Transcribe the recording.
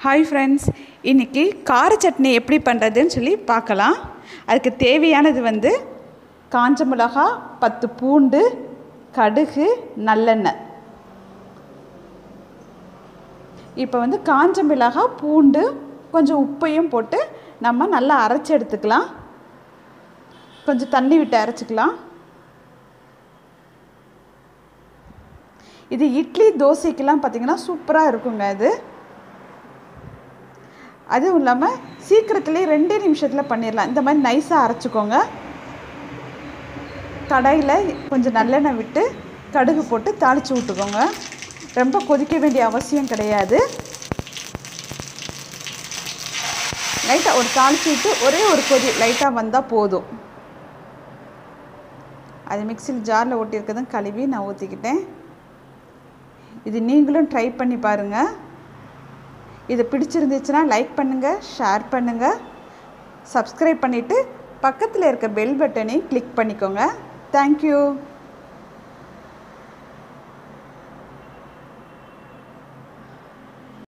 hi friends இன்றைக்கி கார சட்னி எப்படி பண்ணுறதுன்னு சொல்லி பார்க்கலாம் அதுக்கு தேவையானது வந்து காஞ்ச மிளகா பத்து பூண்டு கடுகு நல்லெண்ணெய் இப்போ வந்து காஞ்ச மிளகாய் பூண்டு கொஞ்சம் உப்பையும் போட்டு நம்ம நல்லா அரைச்சி எடுத்துக்கலாம் கொஞ்சம் தண்ணி விட்டு அரைச்சிக்கலாம் இது இட்லி தோசைக்கெல்லாம் பார்த்திங்கன்னா சூப்பராக இருக்குங்க இது அதுவும் இல்லாமல் சீக்கிரத்துலேயே ரெண்டே நிமிஷத்தில் பண்ணிடலாம் இந்த மாதிரி நைஸாக அரைச்சிக்கோங்க கடாயில் கொஞ்சம் நல்லெண்ணெய் விட்டு கடுகு போட்டு தாளித்து விட்டுக்கோங்க ரொம்ப கொதிக்க வேண்டிய அவசியம் கிடையாது லைட்டாக ஒரு தாளித்து விட்டு ஒரே ஒரு கொதி லைட்டாக வந்தால் போதும் அது மிக்சியில் ஜாரில் ஒட்டியிருக்கதும் கழுவி நான் ஊற்றிக்கிட்டேன் இது நீங்களும் ட்ரை பண்ணி பாருங்கள் இது பிடிச்சிருந்துச்சுன்னா லைக் பண்ணுங்கள் ஷேர் பண்ணுங்கள் சப்ஸ்கிரைப் பண்ணிவிட்டு பக்கத்தில் இருக்க பெல் பட்டனையும் கிளிக் பண்ணிக்கோங்க தேங்க்யூ